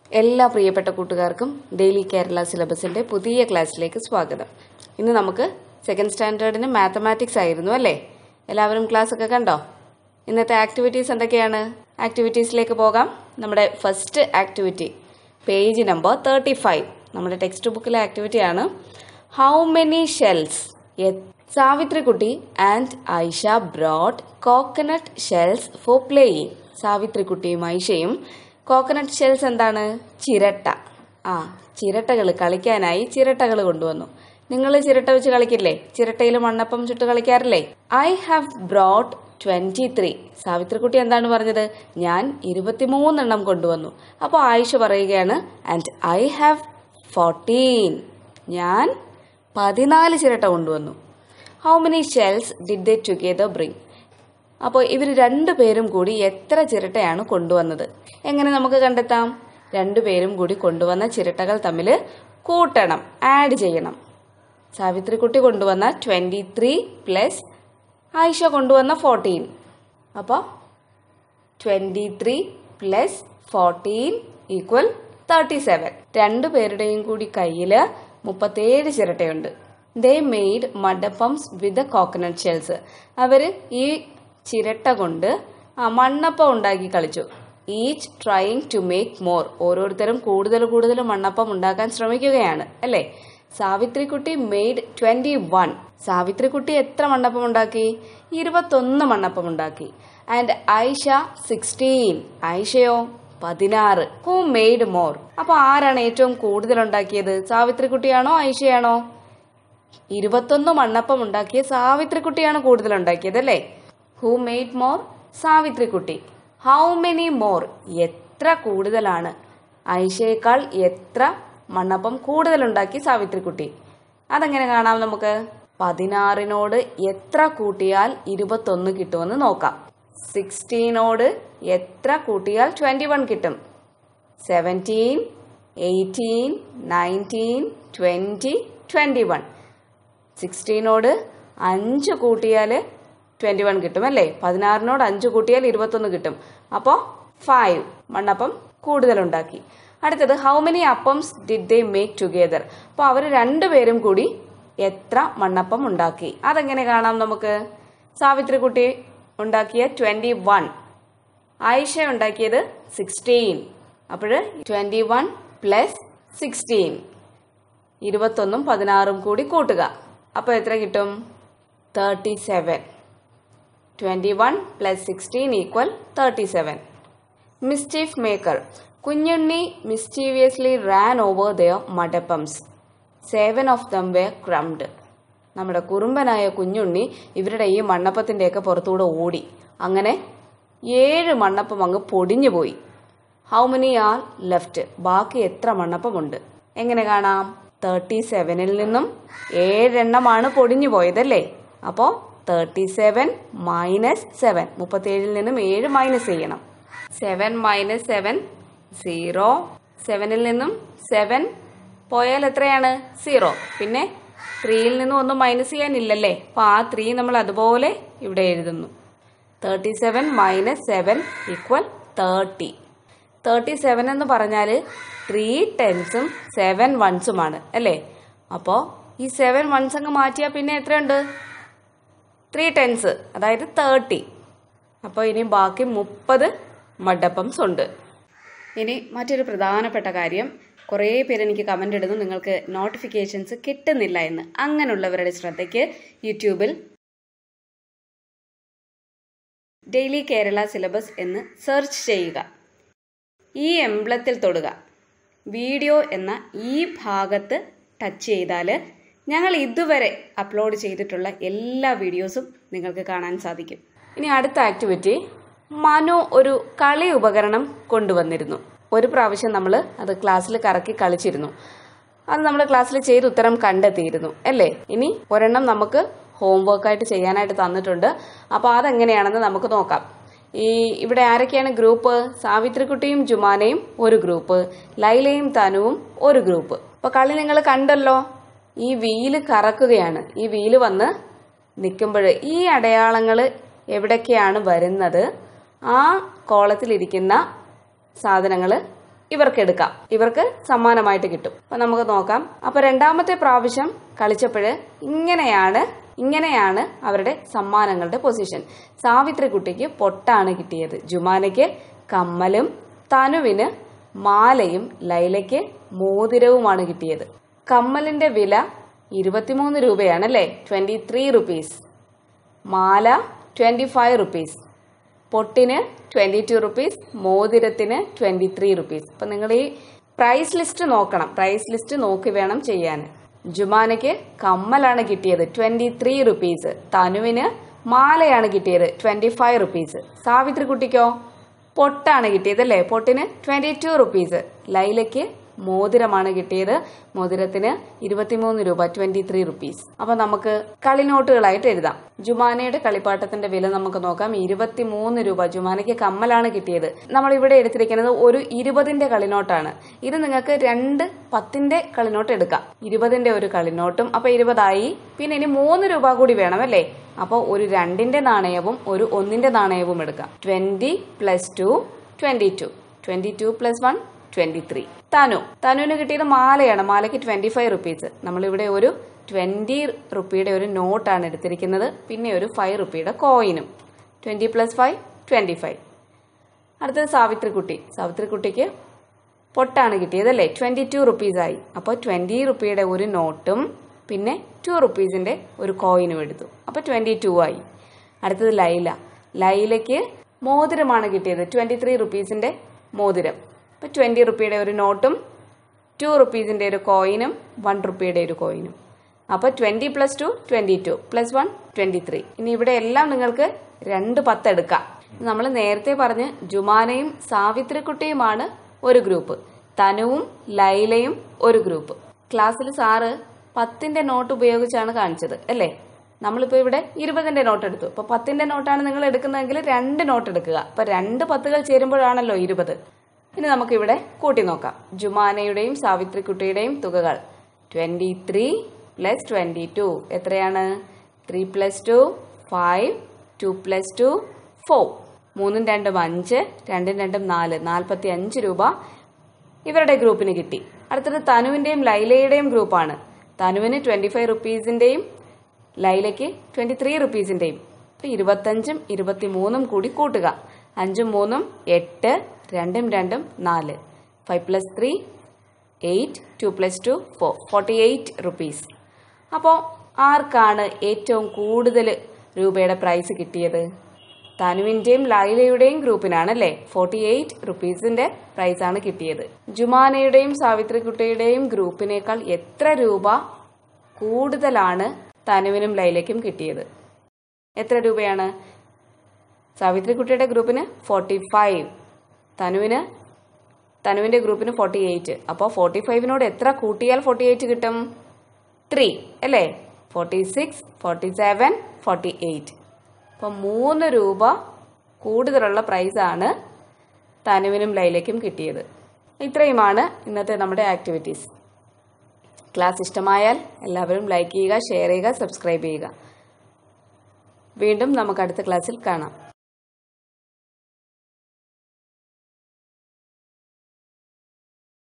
എല്ലാ പ്രിയപ്പെട്ട കൂട്ടുകാർക്കും ഡെയിലി കേരള സിലബസിന്റെ പുതിയ ക്ലാസ്സിലേക്ക് സ്വാഗതം ഇന്ന് നമുക്ക് സെക്കൻഡ് സ്റ്റാൻഡേർഡിന് മാത്തമാറ്റിക്സ് ആയിരുന്നു അല്ലേ എല്ലാവരും ക്ലാസ് ഒക്കെ കണ്ടോ ഇന്നത്തെ ആക്ടിവിറ്റീസ് എന്തൊക്കെയാണ് ആക്ടിവിറ്റീസിലേക്ക് പോകാം നമ്മുടെ first activity page number thirty five നമ്മുടെ ടെക്സ്റ്റ് ബുക്കിലെ ആക്ടിവിറ്റിയാണ് how many shells Savithrikutty and Aisha brought coconut shells for playing സാവിത്രിക്കുട്ടിയും ഐഷയും കോക്കനട്ട് ഷെൽസ് എന്താണ് ചിരട്ട ആ ചിരട്ടകൾ കളിക്കാനായി ചിരട്ടകൾ കൊണ്ടുവന്നു നിങ്ങൾ ചിരട്ട വെച്ച് കളിക്കില്ലേ ചിരട്ടയിൽ മണ്ണപ്പം ചുട്ട് കളിക്കാറില്ലേ I have brought twenty three Savithrikutty എന്താണ് പറഞ്ഞത് ഞാൻ ഇരുപത്തിമൂന്നെണ്ണം കൊണ്ടുവന്നു അപ്പോൾ ആയിഷ പറയുകയാണ് ആൻഡ് ഐ ഹാവ് ഫോർട്ടീൻ ഞാൻ പതിനാല് ചിരട്ട കൊണ്ടുവന്നു how many shells did they together bring അപ്പോൾ ഇവർ രണ്ടുപേരും കൂടി എത്ര ചിരട്ടയാണ് കൊണ്ടുവന്നത് എങ്ങനെ നമുക്ക് കണ്ടെത്താം രണ്ടുപേരും കൂടി കൊണ്ടുവന്ന ചിരട്ടകൾ തമ്മിൽ കൂട്ടണം ആഡ് ചെയ്യണം സാവിത്രിക്കുട്ടി കൊണ്ടുവന്ന ട്വൻറ്റി ത്രീ പ്ലസ് ആയിഷ കൊണ്ടുവന്ന ഫോർട്ടീൻ അപ്പോൾ twenty three plus fourteen equal thirty seven രണ്ടു പേരുടെയും കൂടി കയ്യിൽ മുപ്പത്തേഴ് ചിരട്ടയുണ്ട് ദേ മെയ്ഡ് മഡപ്പംസ് വിത്ത് കോക്കനട്ട് ഷെൽസ് അവർ ഈ ചിരട്ട കൊണ്ട് ആ മണ്ണപ്പം ഉണ്ടാക്കി കളിച്ചു each trying to make more ഓരോരുത്തരും കൂടുതൽ കൂടുതൽ മണ്ണപ്പം ഉണ്ടാക്കാൻ ശ്രമിക്കുകയാണ് അല്ലേ Savithrikutty made twenty one Savithrikutty എത്ര മണ്ണപ്പം ഉണ്ടാക്കി ഇരുപത്തൊന്ന് മണ്ണപ്പം ഉണ്ടാക്കി ആൻഡ് ഐഷ സിക്സ്റ്റീൻ ഐഷയോ പതിനാറ് ഹൂ മെയ്ഡ് മോർ അപ്പൊ ആരാണ് ഏറ്റവും കൂടുതൽ ഉണ്ടാക്കിയത് സാവിത്രിക്കുട്ടിയാണോ ഐഷയാണോ ഇരുപത്തൊന്ന് മണ്ണപ്പം ഉണ്ടാക്കിയ സാവിത്രിക്കുട്ടിയാണ് കൂടുതൽ ഉണ്ടാക്കിയത് അല്ലേ who made more Savithrikutty how many more എത്ര കൂടുതലാണ് ഐഷയേക്കാൾ എത്ര മണ്ണപ്പം കൂടുതലുണ്ടാക്കി സാവിത്രിക്കുട്ടി അതെങ്ങനെ കാണാം നമുക്ക് പതിനാറിനോട് എത്ര കൂട്ടിയാൽ ഇരുപത്തൊന്ന് കിട്ടുമെന്ന് നോക്കാം സിക്സ്റ്റീനോട് എത്ര കൂട്ടിയാൽ ട്വന്റി വൺ കിട്ടും seventeen eighteen nineteen twenty twenty one സിക്സ്റ്റീനോട് അഞ്ച് കൂട്ടിയാൽ ട്വൻറ്റി വൺ കിട്ടും അല്ലേ പതിനാറിനോട് അഞ്ച് കൂട്ടിയാൽ ഇരുപത്തൊന്ന് കിട്ടും അപ്പോൾ ഫൈവ് മണ്ണപ്പം കൂടുതലുണ്ടാക്കി അടുത്തത് how many appams did they make together അപ്പോൾ അവർ രണ്ടുപേരും കൂടി എത്ര മണ്ണപ്പം ഉണ്ടാക്കി അതെങ്ങനെ കാണാം നമുക്ക് സാവിത്രിക്കുട്ടി ഉണ്ടാക്കിയ ട്വൻറ്റി വൺ ആയിഷ ഉണ്ടാക്കിയത് സിക്സ്റ്റീൻ അപ്പോൾ ട്വൻറ്റി വൺ പ്ലസ് സിക്സ്റ്റീൻ ഇരുപത്തൊന്നും പതിനാറും കൂടി കൂട്ടുക അപ്പോൾ എത്ര കിട്ടും thirty seven twenty one plus sixteen equal thirty seven mischief maker Kunjunni mischievously ran over their മഡപ്പംസ് seven of them were crumbled നമ്മുടെ കുറുമ്പനായ കുഞ്ഞുണ്ണി ഇവരുടെ ഈ മണ്ണപ്പത്തിൻ്റെയൊക്കെ പുറത്തൂടെ ഓടി അങ്ങനെ ഏഴ് മണ്ണപ്പം അങ്ങ് പൊടിഞ്ഞു പോയി ഹൗ മെനി ആർ ലെഫ്റ്റ് ബാക്കി എത്ര മണ്ണപ്പമുണ്ട് എങ്ങനെ കാണാം തേർട്ടി സെവനിൽ നിന്നും ഏഴെണ്ണമാണ് പൊടിഞ്ഞു പോയതല്ലേ അപ്പോൾ തേർട്ടി സെവൻ മൈനസ് സെവൻ മുപ്പത്തേഴിൽ നിന്നും ഏഴ് മൈനസ് ചെയ്യണം സെവൻ മൈനസ് സെവൻ സീറോ സെവനിൽ നിന്നും സെവൻ പോയാൽ എത്രയാണ് സീറോ പിന്നെ ത്രീയിൽ നിന്നും ഒന്നും മൈനസ് ചെയ്യാനില്ലല്ലേ അപ്പോൾ ആ ത്രീ നമ്മൾ അതുപോലെ ഇവിടെ എഴുതുന്നു thirty seven minus seven equal thirty thirty seven എന്ന് പറഞ്ഞാൽ ത്രീ ടെൻസും സെവൻ വൺസുമാണ് അല്ലേ അപ്പോൾ ഈ സെവൻ വൺസ് അങ്ങ് മാറ്റിയാൽ പിന്നെ എത്രയുണ്ട് ത്രീ ടെൻസ് അതായത് തേർട്ടി അപ്പോൾ ഇനി ബാക്കി മുപ്പത് മഡപ്പംസ് ഉണ്ട് ഇനി മറ്റൊരു പ്രധാനപ്പെട്ട കാര്യം കുറേ പേര് എനിക്ക് കമൻ്റ് ഇടുന്നു നിങ്ങൾക്ക് നോട്ടിഫിക്കേഷൻസ് കിട്ടുന്നില്ല എന്ന് അങ്ങനെയുള്ളവരുടെ ശ്രദ്ധയ്ക്ക് യൂട്യൂബിൽ ഡെയിലി കേരള സിലബസ് എന്ന് സെർച്ച് ചെയ്യുക ഈ എംബ്ലത്തിൽ തൊടുക വീഡിയോ എന്ന ഈ ഭാഗത്ത് ടച്ച് ചെയ്താൽ ഞങ്ങൾ ഇതുവരെ അപ്ലോഡ് ചെയ്തിട്ടുള്ള എല്ലാ വീഡിയോസും നിങ്ങൾക്ക് കാണാൻ സാധിക്കും ഇനി അടുത്ത ആക്ടിവിറ്റി മനു ഒരു കളി ഉപകരണം കൊണ്ടുവന്നിരുന്നു ഒരു പ്രാവശ്യം നമ്മൾ അത് ക്ലാസ്സിൽ കറക്കി കളിച്ചിരുന്നു അത് നമ്മൾ ക്ലാസ്സിൽ ചെയ്ത് ഉത്തരം കണ്ടെത്തിയിരുന്നു അല്ലേ ഇനി ഒരെണ്ണം നമുക്ക് ഹോംവർക്കായിട്ട് ചെയ്യാനായിട്ട് തന്നിട്ടുണ്ട് അപ്പോൾ അതെങ്ങനെയാണെന്ന് നമുക്ക് നോക്കാം ഈ ഇവിടെ ആരൊക്കെയാണ് ഗ്രൂപ്പ് സാവിത്രിക്കുട്ടിയും ജുമാനയും ഒരു ഗ്രൂപ്പ് ലൈലയും തനുവും ഒരു ഗ്രൂപ്പ് അപ്പോൾ കളി നിങ്ങൾ കണ്ടല്ലോ ഈ വീല് കറക്കുകയാണ് ഈ വീല് വന്ന് നിൽക്കുമ്പോൾ ഈ അടയാളങ്ങൾ എവിടൊക്കെയാണ് വരുന്നത് ആ കോളത്തിലിരിക്കുന്ന സാധനങ്ങൾ ഇവർക്ക് എടുക്കാം ഇവർക്ക് സമ്മാനമായിട്ട് കിട്ടും അപ്പൊ നമുക്ക് നോക്കാം അപ്പൊ രണ്ടാമത്തെ പ്രാവശ്യം കളിച്ചപ്പോഴ് ഇങ്ങനെയാണ് ഇങ്ങനെയാണ് അവരുടെ സമ്മാനങ്ങളുടെ പൊസിഷൻ സാവിത്രി കുട്ടിക്ക് പൊട്ടാണ് കിട്ടിയത് ജുമാനയ്ക്ക് കമ്മലും തനുവിന് മാലയും ലൈലയ്ക്ക് മോതിരവുമാണ് കിട്ടിയത് കമ്മലിന്റെ വില ഇരുപത്തിമൂന്ന് രൂപയാണ് അല്ലേ ട്വന്റി ത്രീ റുപ്പീസ് മാല ട്വന്റി ഫൈവ് റുപ്പീസ് പൊട്ടിന് ട്വന്റി ടു റുപ്പീസ് മോതിരത്തിന് ട്വന്റി ത്രീ റുപ്പീസ് അപ്പം നിങ്ങൾ ഈ പ്രൈസ് ലിസ്റ്റ് നോക്കണം പ്രൈസ് ലിസ്റ്റ് നോക്കി വേണം ചെയ്യാൻ ജുമാനയ്ക്ക് കമ്മലാണ് കിട്ടിയത് ട്വന്റി ത്രീ റുപ്പീസ് തനുവിന് മാലയാണ് കിട്ടിയത് ട്വന്റി ഫൈവ് റുപ്പീസ് സാവിത്രി കുട്ടിക്കോ പൊട്ടാണ് കിട്ടിയത് അല്ലേ പൊട്ടിന് ട്വന്റി ടു റുപ്പീസ് ലൈലയ്ക്ക് മോതിരമാണ് കിട്ടിയത് മോതിരത്തിന് ഇരുപത്തിമൂന്ന് രൂപ ട്വന്റി ത്രീ റുപ്പീസ് അപ്പൊ നമുക്ക് കളിനോട്ടുകളായിട്ട് എഴുതാം ജുമാനയുടെ കളിപ്പാട്ടത്തിന്റെ വില നമുക്ക് നോക്കാം ഇരുപത്തിമൂന്ന് രൂപ ജുമാനയ്ക്ക് കമ്മലാണ് കിട്ടിയത് നമ്മൾ ഇവിടെ എടുത്തിരിക്കുന്നത് ഒരു ഇരുപതിന്റെ കളിനോട്ടാണ് ഇത് നിങ്ങൾക്ക് രണ്ട് പത്തിന്റെ കളിനോട്ട് എടുക്കാം ഇരുപതിന്റെ ഒരു കളിനോട്ടും അപ്പൊ ഇരുപതായി പിന്നെ ഇനി മൂന്ന് രൂപ കൂടി വേണം അല്ലേ അപ്പോൾ ഒരു രണ്ടിന്റെ നാണയവും ഒരു ഒന്നിന്റെ നാണയവും എടുക്കാം twenty plus two twenty two twenty two plus one twenty three Thanu തനുവിന് കിട്ടിയത് മാലയാണ് മാലയ്ക്ക് ട്വന്റി ഫൈവ് റുപ്പീസ് നമ്മളിവിടെ ഒരു ട്വന്റി റുപ്പിയുടെ ഒരു നോട്ടാണ് എടുത്തിരിക്കുന്നത് പിന്നെ ഒരു ഫൈവ് റുപ്പിയുടെ കോയിനും twenty plus five twenty five അടുത്തത് സാവിത്രിക്കുട്ടി സാവിത്രിക്കുട്ടിക്ക് പൊട്ടാണ് കിട്ടിയത് അല്ലേ ട്വന്റി ടു റുപ്പീസായി അപ്പോൾ ട്വന്റി റുപ്പിയുടെ ഒരു നോട്ടും പിന്നെ ടു റുപ്പീസിന്റെ ഒരു കോയിനും എടുത്തു അപ്പോൾ ട്വന്റി ടു ആയി അടുത്തത് ലൈല ലൈലയ്ക്ക് മോതിരമാണ് കിട്ടിയത് ട്വന്റി ത്രീ റുപ്പീസിന്റെ മോതിരം അപ്പോൾ ട്വന്റി റുപ്പിയുടെ ഒരു നോട്ടും ടു റുപ്പീസിന്റെ ഒരു കോയിനും വൺ റുപ്പിയുടെ ഒരു കോയിനും അപ്പോൾ twenty plus two twenty two plus one twenty three ഇനി ഇവിടെ എല്ലാം നിങ്ങൾക്ക് രണ്ട് പത്ത് എടുക്കാം നമ്മൾ നേരത്തെ പറഞ്ഞ് ജുമാനയും സാവിത്രിക്കുട്ടിയുമാണ് ഒരു ഗ്രൂപ്പ് തനുവും ലൈലയും ഒരു ഗ്രൂപ്പ് ക്ലാസ്സിൽ സാറ് പത്തിന്റെ നോട്ട് ഉപയോഗിച്ചാണ് കാണിച്ചത് അല്ലേ നമ്മളിപ്പോൾ ഇവിടെ ഇരുപതിന്റെ നോട്ട് എടുത്തു അപ്പോൾ പത്തിന്റെ നോട്ടാണ് നിങ്ങൾ എടുക്കുന്നതെങ്കിൽ രണ്ട് നോട്ട് എടുക്കുക അപ്പോൾ രണ്ട് പത്തുകൾ ചേരുമ്പോഴാണല്ലോ ഇരുപത് ഇനി നമുക്കിവിടെ കൂട്ടി നോക്കാം ജുമാനയുടെയും സാവിത്രിക്കുട്ടിയുടെയും തുകകൾ twenty three plus twenty two എത്രയാണ് three plus two five two plus two four മൂന്നും രണ്ടും അഞ്ച് രണ്ടും രണ്ടും നാല് നാൽപ്പത്തി അഞ്ച് രൂപ ഇവരുടെ ഗ്രൂപ്പിന് കിട്ടി അടുത്തത് തനുവിന്റെയും ലൈലയുടെയും ഗ്രൂപ്പാണ് തനുവിന് ട്വന്റി ഫൈവ് റുപ്പീസിന്റെയും ലൈലയ്ക്ക് ട്വന്റി ത്രീ റുപ്പീസിന്റെയും ഇപ്പൊ ഇരുപത്തഞ്ചും ഇരുപത്തിമൂന്നും കൂടി കൂട്ടുക അഞ്ചും മൂന്നും എട്ട് രണ്ടും രണ്ടും നാല് five plus three eight two plus two four forty eight rupees അപ്പോൾ ആർക്കാണ് ഏറ്റവും കൂടുതൽ രൂപയുടെ പ്രൈസ് കിട്ടിയത് തനുവിന്റെയും ലൈലയുടെയും ഗ്രൂപ്പിനാണ് അല്ലേ ഫോർട്ടി എയ്റ്റ് റുപ്പീസിന്റെ പ്രൈസാണ് കിട്ടിയത് ജുമാനയുടെയും സാവിത്രിക്കുട്ടിയുടെയും ഗ്രൂപ്പിനേക്കാൾ എത്ര രൂപ കൂടുതലാണ് തനുവിനും ലൈലയ്ക്കും കിട്ടിയത് എത്ര രൂപയാണ് സാവിത്രിക്കുട്ടിയുടെ ഗ്രൂപ്പിന് ഫോർട്ടി ഫൈവ് തനുവിന് തനുവിന്റെ ഗ്രൂപ്പിന് ഫോർട്ടി എയ്റ്റ് അപ്പോൾ ഫോർട്ടി ഫൈവിനോട് എത്ര കൂട്ടിയാൽ ഫോർട്ടി എയ്റ്റ് കിട്ടും ത്രീ അല്ലേ forty six forty seven forty eight അപ്പം മൂന്ന് രൂപ കൂടുതലുള്ള പ്രൈസാണ് തനുവിനും ലൈലയ്ക്കും കിട്ടിയത് ഇത്രയുമാണ് ഇന്നത്തെ നമ്മുടെ ആക്ടിവിറ്റീസ് ക്ലാസ് ഇഷ്ടമായാൽ എല്ലാവരും ലൈക്ക് ചെയ്യുക ഷെയർ ചെയ്യുക സബ്സ്ക്രൈബ് ചെയ്യുക വീണ്ടും നമുക്ക് അടുത്ത ക്ലാസ്സിൽ കാണാം